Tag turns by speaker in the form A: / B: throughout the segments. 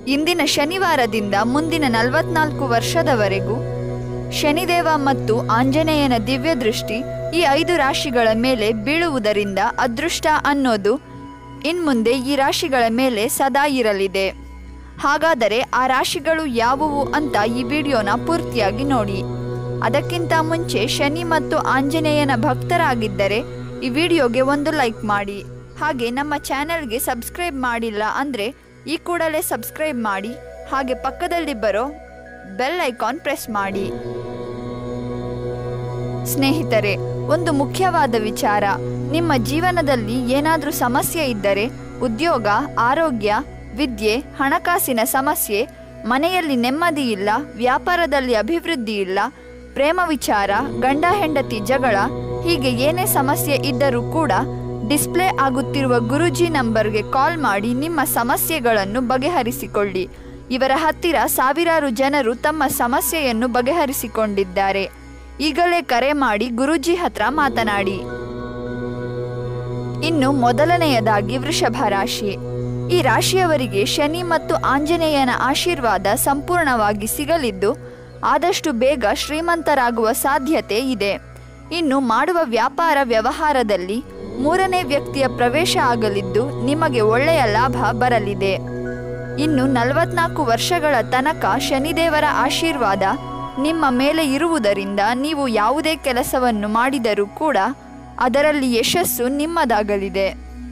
A: ಇಂದಿನ ಶನಿವಾರದಿಂದ ಮುಂದಿನ ನಲವತ್ನಾಲ್ಕು ವರ್ಷದವರೆಗೂ ಶನಿದೇವ ಮತ್ತು ಆಂಜನೇಯನ ದಿವ್ಯ ದೃಷ್ಟಿ ಈ ಐದು ರಾಶಿಗಳ ಮೇಲೆ ಬೀಳುವುದರಿಂದ ಅದೃಷ್ಟ ಅನ್ನೋದು ಇನ್ಮುಂದೆ ಈ ರಾಶಿಗಳ ಮೇಲೆ ಸದಾ ಇರಲಿದೆ ಹಾಗಾದರೆ ಆ ರಾಶಿಗಳು ಯಾವುವು ಅಂತ ಈ ವಿಡಿಯೋನ ಪೂರ್ತಿಯಾಗಿ ನೋಡಿ ಅದಕ್ಕಿಂತ ಮುಂಚೆ ಶನಿ ಮತ್ತು ಆಂಜನೇಯನ ಭಕ್ತರಾಗಿದ್ದರೆ ಈ ವಿಡಿಯೋಗೆ ಒಂದು ಲೈಕ್ ಮಾಡಿ ಹಾಗೆ ನಮ್ಮ ಚಾನೆಲ್ಗೆ ಸಬ್ಸ್ಕ್ರೈಬ್ ಮಾಡಿಲ್ಲ ಅಂದರೆ ಈ ಕೂಡಲೇ ಸಬ್ಸ್ಕ್ರೈಬ್ ಮಾಡಿ ಹಾಗೆ ಪಕ್ಕದಲ್ಲಿ ಬರೋ ಬೆಲ್ ಐಕಾನ್ ಪ್ರೆಸ್ ಮಾಡಿ ಸ್ನೇಹಿತರೆ ಒಂದು ಮುಖ್ಯವಾದ ವಿಚಾರ ನಿಮ್ಮ ಜೀವನದಲ್ಲಿ ಏನಾದರೂ ಸಮಸ್ಯೆ ಇದ್ದರೆ ಉದ್ಯೋಗ ಆರೋಗ್ಯ ವಿದ್ಯೆ ಹಣಕಾಸಿನ ಸಮಸ್ಯೆ ಮನೆಯಲ್ಲಿ ನೆಮ್ಮದಿ ಇಲ್ಲ ವ್ಯಾಪಾರದಲ್ಲಿ ಅಭಿವೃದ್ಧಿ ಇಲ್ಲ ಪ್ರೇಮ ವಿಚಾರ ಗಂಡ ಹೆಂಡತಿ ಜಗಳ ಹೀಗೆ ಏನೇ ಸಮಸ್ಯೆ ಇದ್ದರೂ ಕೂಡ ಡಿಸ್ಪ್ಲೇ ಆಗುತ್ತಿರುವ ಗುರುಜಿ ನಂಬರ್ಗೆ ಕಾಲ್ ಮಾಡಿ ನಿಮ್ಮ ಸಮಸ್ಯೆಗಳನ್ನು ಬಗೆಹರಿಸಿಕೊಳ್ಳಿ ಇವರ ಹತ್ತಿರ ಸಾವಿರಾರು ಜನರು ತಮ್ಮ ಸಮಸ್ಯೆಯನ್ನು ಬಗೆಹರಿಸಿಕೊಂಡಿದ್ದಾರೆ ಈಗಲೇ ಕರೆ ಮಾಡಿ ಗುರೂಜಿ ಹತ್ರ ಮಾತನಾಡಿ ಇನ್ನು ಮೊದಲನೆಯದಾಗಿ ವೃಷಭ ರಾಶಿ ಈ ರಾಶಿಯವರಿಗೆ ಶನಿ ಮತ್ತು ಆಂಜನೇಯನ ಆಶೀರ್ವಾದ ಸಂಪೂರ್ಣವಾಗಿ ಸಿಗಲಿದ್ದು ಆದಷ್ಟು ಬೇಗ ಶ್ರೀಮಂತರಾಗುವ ಸಾಧ್ಯತೆ ಇದೆ ಇನ್ನು ಮಾಡುವ ವ್ಯಾಪಾರ ವ್ಯವಹಾರದಲ್ಲಿ ಮೂರನೇ ವ್ಯಕ್ತಿಯ ಪ್ರವೇಶ ಆಗಲಿದ್ದು ನಿಮಗೆ ಒಳ್ಳೆಯ ಲಾಭ ಬರಲಿದೆ ಇನ್ನು ನಲವತ್ನಾಲ್ಕು ವರ್ಷಗಳ ತನಕ ಶನಿದೇವರ ಆಶೀರ್ವಾದ ನಿಮ್ಮ ಮೇಲೆ ಇರುವುದರಿಂದ ನೀವು ಯಾವುದೇ ಕೆಲಸವನ್ನು ಮಾಡಿದರೂ ಕೂಡ ಅದರಲ್ಲಿ ಯಶಸ್ಸು ನಿಮ್ಮದಾಗಲಿದೆ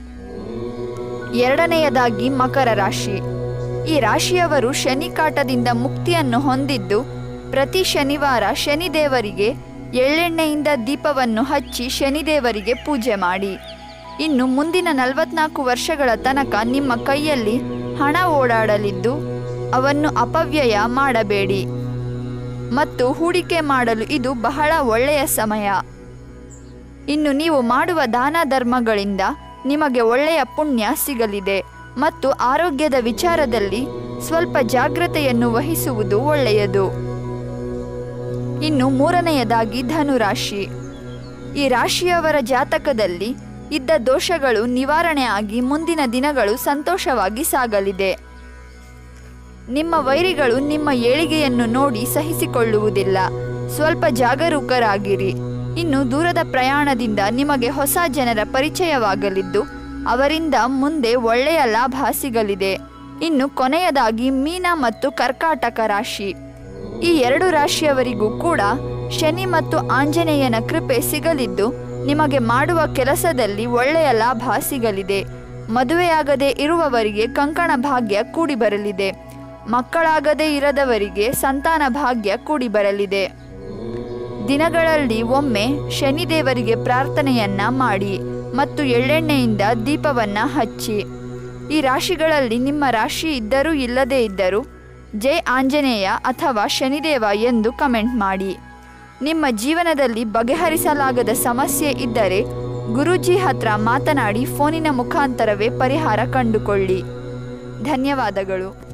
A: ಎರಡನೆಯದಾಗಿ ಮಕರ ರಾಶಿ ಈ ರಾಶಿಯವರು ಶನಿ ಕಾಟದಿಂದ ಮುಕ್ತಿಯನ್ನು ಹೊಂದಿದ್ದು ಪ್ರತಿ ಶನಿವಾರ ಶನಿದೇವರಿಗೆ ಎಳ್ಳೆಣ್ಣೆಯಿಂದ ದೀಪವನ್ನು ಹಚ್ಚಿ ಶನಿದೇವರಿಗೆ ಪೂಜೆ ಮಾಡಿ ಇನ್ನು ಮುಂದಿನ ನಲವತ್ನಾಲ್ಕು ವರ್ಷಗಳ ತನಕ ನಿಮ್ಮ ಕೈಯಲ್ಲಿ ಹಣ ಓಡಾಡಲಿದ್ದು ಅವನ್ನು ಅಪವ್ಯಯ ಮಾಡಬೇಡಿ ಮತ್ತು ಹೂಡಿಕೆ ಮಾಡಲು ಇದು ಬಹಳ ಒಳ್ಳೆಯ ಸಮಯ ಇನ್ನು ನೀವು ಮಾಡುವ ದಾನ ಧರ್ಮಗಳಿಂದ ನಿಮಗೆ ಒಳ್ಳೆಯ ಪುಣ್ಯ ಸಿಗಲಿದೆ ಮತ್ತು ಆರೋಗ್ಯದ ವಿಚಾರದಲ್ಲಿ ಸ್ವಲ್ಪ ಜಾಗ್ರತೆಯನ್ನು ವಹಿಸುವುದು ಒಳ್ಳೆಯದು ಇನ್ನು ಮೂರನೆಯದಾಗಿ ಧನುರಾಶಿ ಈ ರಾಶಿಯವರ ಜಾತಕದಲ್ಲಿ ಇದ್ದ ದೋಷಗಳು ನಿವಾರಣೆ ಆಗಿ ಮುಂದಿನ ದಿನಗಳು ಸಂತೋಷವಾಗಿ ಸಾಗಲಿದೆ ನಿಮ್ಮ ವೈರಿಗಳು ನಿಮ್ಮ ಏಳಿಗೆಯನ್ನು ನೋಡಿ ಸಹಿಸಿಕೊಳ್ಳುವುದಿಲ್ಲ ಸ್ವಲ್ಪ ಜಾಗರೂಕರಾಗಿರಿ ಇನ್ನು ದೂರದ ಪ್ರಯಾಣದಿಂದ ನಿಮಗೆ ಹೊಸ ಜನರ ಪರಿಚಯವಾಗಲಿದ್ದು ಅವರಿಂದ ಮುಂದೆ ಒಳ್ಳೆಯ ಲಾಭ ಸಿಗಲಿದೆ ಇನ್ನು ಕೊನೆಯದಾಗಿ ಮೀನ ಮತ್ತು ಕರ್ಕಾಟಕ ರಾಶಿ ಈ ಎರಡು ರಾಶಿಯವರಿಗೂ ಕೂಡ ಶನಿ ಮತ್ತು ಆಂಜನೇಯನ ಕೃಪೆ ಸಿಗಲಿದ್ದು ನಿಮಗೆ ಮಾಡುವ ಕೆಲಸದಲ್ಲಿ ಒಳ್ಳೆಯ ಲಾಭ ಸಿಗಲಿದೆ ಮದುವೆಯಾಗದೇ ಇರುವವರಿಗೆ ಕಂಕಣ ಭಾಗ್ಯ ಕೂಡಿ ಬರಲಿದೆ ಮಕ್ಕಳಾಗದೇ ಇರದವರಿಗೆ ಸಂತಾನ ಭಾಗ್ಯ ಕೂಡಿ ಬರಲಿದೆ ದಿನಗಳಲ್ಲಿ ಒಮ್ಮೆ ಶನಿದೇವರಿಗೆ ಪ್ರಾರ್ಥನೆಯನ್ನ ಮಾಡಿ ಮತ್ತು ಎಳ್ಳೆಣ್ಣೆಯಿಂದ ದೀಪವನ್ನ ಹಚ್ಚಿ ಈ ರಾಶಿಗಳಲ್ಲಿ ನಿಮ್ಮ ರಾಶಿ ಇದ್ದರೂ ಇಲ್ಲದೇ ಇದ್ದರೂ ಜೈ ಆಂಜನೇಯ ಅಥವಾ ಶನಿದೇವ ಎಂದು ಕಮೆಂಟ್ ಮಾಡಿ ನಿಮ್ಮ ಜೀವನದಲ್ಲಿ ಬಗೆಹರಿಸಲಾಗದ ಸಮಸ್ಯೆ ಇದ್ದರೆ ಗುರೂಜಿ ಹತ್ರ ಮಾತನಾಡಿ ಫೋನಿನ ಮುಖಾಂತರವೇ ಪರಿಹಾರ ಕಂಡುಕೊಳ್ಳಿ ಧನ್ಯವಾದಗಳು